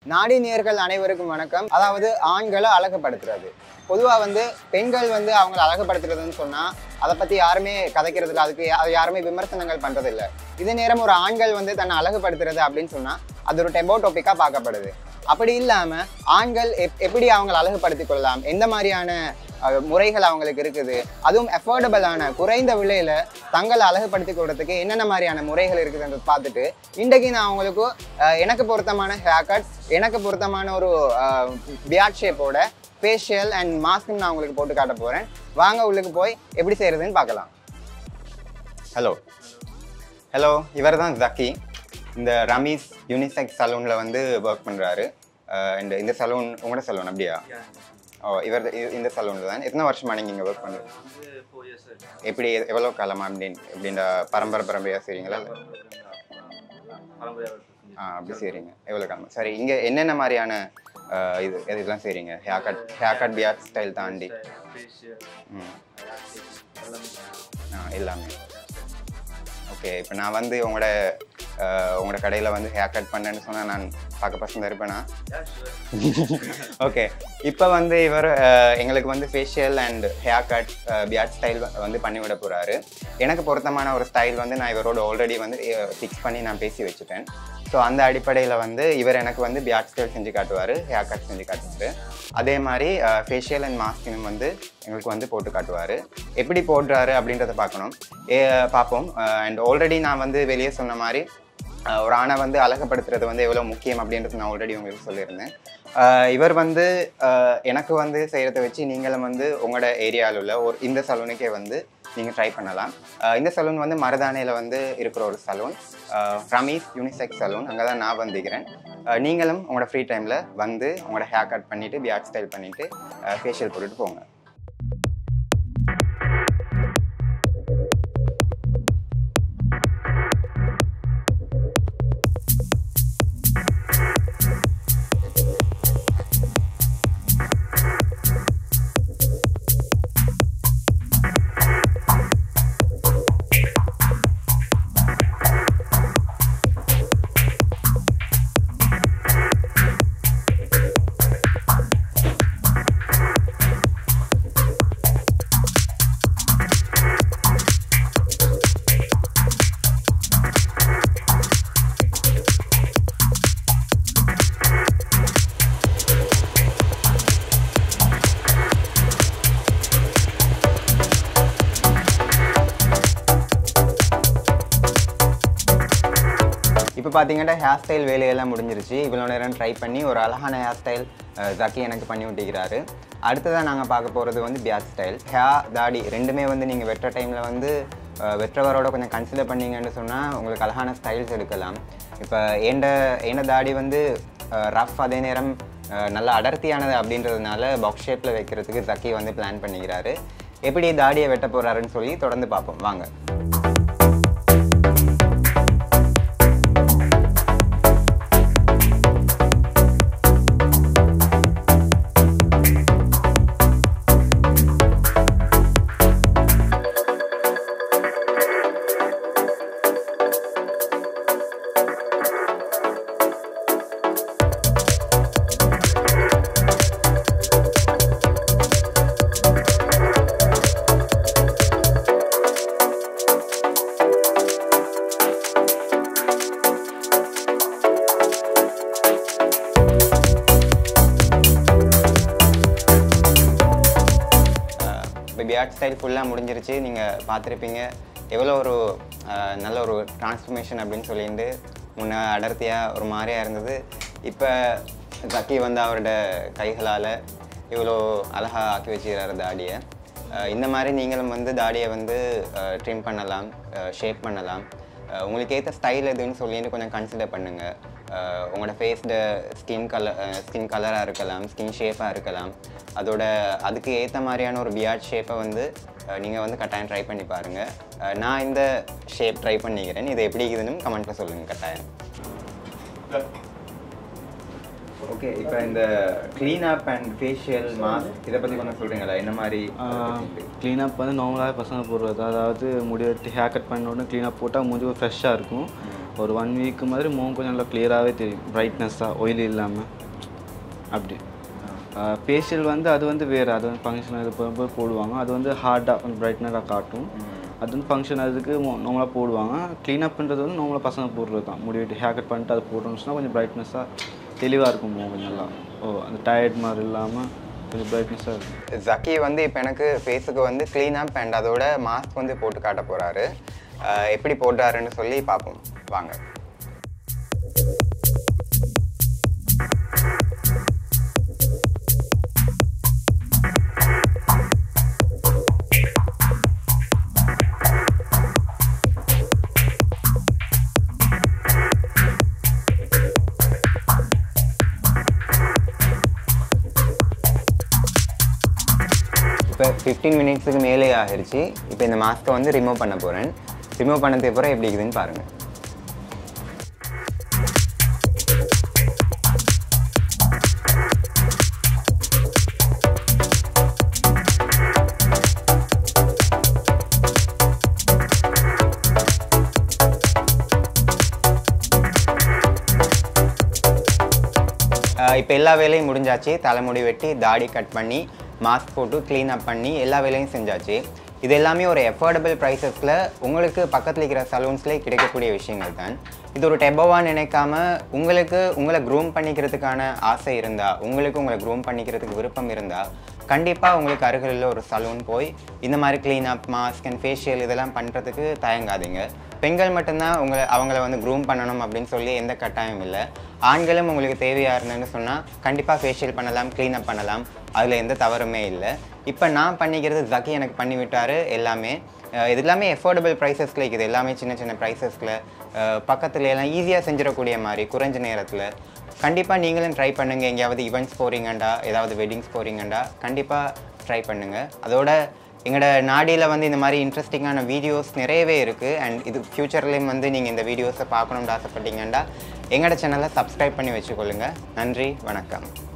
நாடி நேர்கள் அனைவருக்கும் வணக்கம் அதாவது ஆண்களை அழகுபடுத்துறது பொதுவாக வந்து பெண்கள் வந்து அவங்கள அழகுபடுத்துறதுன்னு சொன்னால் அதை பற்றி யாருமே கதைக்கிறது இல்லை அதுக்கு யா- யாருமே விமர்சனங்கள் பண்ணுறது இல்லை இதே நேரம் ஒரு ஆண்கள் வந்து தன்னை அழகுபடுத்துறது அப்படின்னு சொன்னால் அது ஒரு டெம்போ டாப்பிக்காக பார்க்கப்படுது அப்படி இல்லாமல் ஆண்கள் எப் எப்படி அவங்களை அழகுபடுத்திக் கொள்ளலாம் எந்த மாதிரியான அஹ், முறைகள் அவங்களுக்கு இருக்குது அதுவும் அஃபோர்டபுளான குறைந்த விலையில தங்களை அழகுபடுத்திக் கொள்றதுக்கு என்னென்ன மாதிரியான முறைகள் இருக்குதுன்றத பார்த்துட்டு இன்றைக்கு நான் உங்களுக்கு அஹ், எனக்கு பொருத்தமான ஹேர் கட் எனக்கு பொருத்தமான ஒரு பியாட் ஷேப்போட ஃபேஷியல் அண்ட் மாஸ்க்கும் நான் உங்களுக்கு போட்டு காட்ட போகிறேன் வாங்க உள்ளுக்கு போய் எப்படி செய்கிறதுன்னு பார்க்கலாம் ஹலோ ஹலோ இவர் தான் ஜக்கி இந்த ரமீஸ் யூனிசெக்ஸ் சலூனில் வந்து ஒர்க் பண்ணுறாரு இந்த இந்த சலூன் உங்களோட சலூன் அப்படியா ஓ இவர் இ- இந்த சலூனில் தான் எத்தனை வருஷமா நீங்கள் இங்கே ஒர்க் பண்ணுறது வந்து ஃபோர் இயர்ஸ் எப்படி எவ்வளோ காலமா அப்படின்னு எப்படின்ற பரம்பரை பரம்பரையாக செய்கிறீங்களா பரம்பரையாக ஆ அப்படி செய்கிறீங்க எவ்வளோ காலமா சரி இங்கே என்னென்ன மாதிரியான அஹ், இது இதெல்லாம் செய்கிறீங்க haircut haircut beard style தாண்டி ஃபேஷியல் ம் எல்லாமே ஆ எல்லாமே ஓகே இப்போ நான் வந்து உங்களோட அஹ், உங்களோட கடையில் வந்து ஹேர் கட் பண்ணேன்னு சொன்னால் நான் பார்க்க பசங்க இருப்பேனா யா ஷுவர் ஓகே இப்போ வந்து இவர் அஹ், எங்களுக்கு வந்து facial and haircut beard style வந்து பண்ணி விட போகிறாரு எனக்கு பொருத்தமான ஒரு ஸ்டைல் வந்து நான் இவரோட ஆல்ரெடி வந்து ஃபிக்ஸ் பண்ணி நான் பேசி வச்சுட்டேன் ஸோ அந்த அடிப்படையில் வந்து இவர் எனக்கு வந்து பியாட் ஸ்டைல் செஞ்சு காட்டுவார் ஹேர் கட் செஞ்சு காட்டுவார் அதே மாதிரி ஃபேஷியல் அண்ட் மாஸ்கினும் வந்து எங்களுக்கு வந்து போட்டு காட்டுவார் எப்படி போடுறாரு அப்படின்றத பார்க்கணும் ஏ பார்ப்போம் அண்ட் ஆல்ரெடி நான் வந்து வெளியே சொன்ன மாதிரி அஹ் ஒரு ஆணை வந்து அழகுபடுத்துறது வந்து எவ்வளோ முக்கியம் அப்படின்றது நான் ஆல்ரெடி உங்களுக்கு சொல்லியிருந்தேன் அஹ் இவர் வந்து அஹ் எனக்கு வந்து செய்கிறத வச்சு நீங்களும் வந்து உங்களோட ஏரியாவில் உள்ள ஒரு இந்த சலூனுக்கே வந்து நீங்கள் ட்ரை பண்ணலாம் அஹ் இந்த சலூன் வந்து மருதானையில் வந்து இருக்கிற ஒரு சலூன் ரமீஸ் யூனிசெக்ஸ் சலூன் அங்கே தான் நான் வந்துக்கிறேன் அஹ் நீங்களும் உங்களோட ஃப்ரீ டைமில் வந்து உங்களோட ஹேர் கட் பண்ணிவிட்டு பியாட் ஸ்டைல் பண்ணிவிட்டு ஃபேஷியல் போட்டுட்டு போங்க இப்போ பார்த்தீங்கன்னா ஹேர் ஸ்டைல் வேலையெல்லாம் முடிஞ்சிருச்சு இவ்வளோ நேரம் ட்ரை பண்ணி ஒரு அழகான ஹேர் ஸ்டைல் ஜக்கி எனக்கு பண்ணி விட்டிக்கிறாரு அடுத்ததாக நாங்கள் பார்க்க போகிறது வந்து பியாட் ஸ்டைல் ஹேர் தாடி ரெண்டுமே வந்து நீங்கள் வெட்டுற டைமில் வந்து அஹ், வெட்டுறவரோட கொஞ்சம் கன்சிடர் பண்ணீங்கன்னு சொன்னால் உங்களுக்கு அழகான ஸ்டைல்ஸ் எடுக்கலாம் இப்போ ஏண்ட ஏண்ட தாடி வந்து ரஃப் அதே நேரம் அஹ், நல்ல அடர்த்தியானது அப்படின்றதுனால பாக்ஸ் ஷேப்பில் வைக்கிறதுக்கு ஜக்கி வந்து பிளான் பண்ணிக்கிறாரு எப்படி தாடியை வெட்ட போகிறாருன்னு சொல்லி தொடர்ந்து பார்ப்போம் வாங்க இப்போ பியாட் ஸ்டைல் ஃபுல்லாக முடிஞ்சிருச்சு நீங்கள் பார்த்துருப்பீங்க எவ்வளோ ஒரு அஹ், நல்ல ஒரு டிரான்ஸ்ஃபர்மேஷன் அப்படின்னு சொல்லிட்டு முன்ன அடர்த்தியாக ஒரு மாதிரியாக இருந்தது இப்போ ஜக்கி வந்து அவரோட கைகளால் இவ்வளோ அழகாக ஆக்கி வச்சுக்கிறாரு தாடியை அஹ், இந்த மாதிரி நீங்களும் வந்து தாடியை வந்து ட்ரிம் பண்ணலாம் ஷேப் பண்ணலாம் அஹ், உங்களுக்கு ஏற்ற ஸ்டைல் எதுன்னு சொல்லிட்டு கொஞ்சம் கன்சிடர் பண்ணுங்கள் உங்களோட ஃபேஸ்ட ஸ்கின் கலர் ஸ்கின் கலராக இருக்கலாம் ஸ்கின் ஷேப்பாக இருக்கலாம் அதோட அதுக்கு ஏற்ற மாதிரியான ஒரு பியாட் ஷேப்பை வந்து நீங்கள் வந்து கட்டாயம் ட்ரை பண்ணி பாருங்கள் நான் இந்த ஷேப் ட்ரை பண்ணிக்கிறேன் இது எப்படி இருக்குதுன்னு கமெண்ட்டில் சொல்லுங்கள் கட்டாயம் ஓகே இப்போ இந்த clean up and facial mask இதை பற்றி கொஞ்சம் சொல்கிறீங்களா என்ன மாதிரி க்ளீனப் வந்து நார்மலாக பசங்க போடுறது அதாவது முடி வெட்டி ஹேர் கட் பண்ண உடனே க்ளீனப் போட்டால் மூஞ்சி ஃப்ரெஷ்ஷாக இருக்கும் ஒரு ஒன் வீக் மாதிரி முகம் கொஞ்சம் நல்லா கிளியராகவே தெரியும் பிரைட்னஸ்ஸாக oil இல்லாமல் அப்படி ஃபேஷியல் வந்து அது வந்து வேறு அது வந்து ஃபங்க்ஷன் இது போகும்போது போடுவாங்க அது வந்து ஹார்டாக கொஞ்சம் பிரைட்னராக காட்டும் அது வந்து ஃபங்க்ஷன் அதுக்கு நார்மலாக போடுவாங்க க்ளீன் பண்ணுறது வந்து நார்மலாக பசங்க போடுறது தான் முடி வெட்டி ஹேர் கட் பண்ணிட்டு அது போட்டோம்னு சொன்னால் கொஞ்சம் பிரைட்னஸாக தெளிவாக இருக்கும் முகம் கொஞ்சம் நல்லா ஓ அந்த டயர்ட் மாதிரி இல்லாமல் கொஞ்சம் பிரைட்னஸாக இருக்கும் ஜக்கி வந்து இப்போ எனக்கு ஃபேஸுக்கு வந்து க்ளீன் அப் அண்ட் அதோட மாஸ்க் வந்து போட்டு காட்ட போகிறாரு எப்படி போட்டாருன்னு சொல்லி பார்ப்போம் வாங்க இப்போ ஃபிஃப்டீன் மினிட்ஸுக்கு மேலே ஆகிருச்சு இப்போ இந்த மாஸ்க்கை வந்து ரிமூவ் பண்ண போகிறேன் ரிமூவ் பண்ணதுக்கு அப்புறம் எப்படி இருக்குதுன்னு பாருங்கள் இப்போ எல்லா வேலையும் முடிஞ்சாச்சு தலைமுடி வெட்டி தாடி கட் பண்ணி மாஸ்க் போட்டு க்ளீன் அப் பண்ணி எல்லா வேலையும் செஞ்சாச்சு இது எல்லாமே ஒரு எஃபோர்டபுள் ப்ரைஸஸில் உங்களுக்கு பக்கத்தில் இருக்கிற சலூன்ஸ்லேயே கிடைக்கக்கூடிய விஷயங்கள் தான் இது ஒரு டெபோவாக நினைக்காம உங்களுக்கு உங்களை க்ரூம் பண்ணிக்கிறதுக்கான ஆசை இருந்தால் உங்களுக்கு உங்களை க்ரூம் பண்ணிக்கிறதுக்கு விருப்பம் இருந்தால் கண்டிப்பாக உங்களுக்கு அருகில் ஒரு சலூன் போய் இந்த மாதிரி clean up mask and facial இதெல்லாம் பண்ணுறதுக்கு தயங்காதீங்க பெண்கள் மட்டும்தான் உங்களை அவங்கள வந்து க்ரூம் பண்ணணும் அப்படின்னு சொல்லி எந்த கட்டாயம் இல்லை ஆண்களும் உங்களுக்கு தேவையாக இருந்ததுன்னு சொன்னால் கண்டிப்பாக ஃபேஷியல் பண்ணலாம் க்ளீன் அப் பண்ணலாம் அதில் எந்த தவறுமே இல்லை இப்போ நான் பண்ணிக்கிறது ஜக்கி எனக்கு பண்ணி விட்டாரு எல்லாமே அஹ் இது எல்லாமே எஃபோர்டபுள் ப்ரைஸஸில் இருக்குது எல்லாமே சின்ன சின்ன ப்ரைஸஸில் பக்கத்துல எல்லாம் ஈஸியாக செஞ்சிடக்கூடிய மாதிரி குறைஞ்ச நேரத்தில் கண்டிப்பாக நீங்களும் ட்ரை பண்ணுங்கள் எங்கேயாவது ஈவெண்ட்ஸ் போகிறீங்கண்டா ஏதாவது வெட்டிங்ஸ் போகிறீங்கண்டா கண்டிப்பாக ட்ரை பண்ணுங்கள் அதோட எங்களோட நாடியில் வந்து இந்த மாதிரி இன்ட்ரெஸ்டிங்கான வீடியோஸ் நிறையவே இருக்குது அண்ட் இது ஃப்யூச்சர்லேயும் வந்து நீங்கள் இந்த வீடியோஸை பார்க்கணும்னு ஆசைப்பட்டீங்கன்னா எங்களோட சேனலை சப்ஸ்கிரைப் பண்ணி வச்சுக்கொள்ளுங்கள் நன்றி வணக்கம்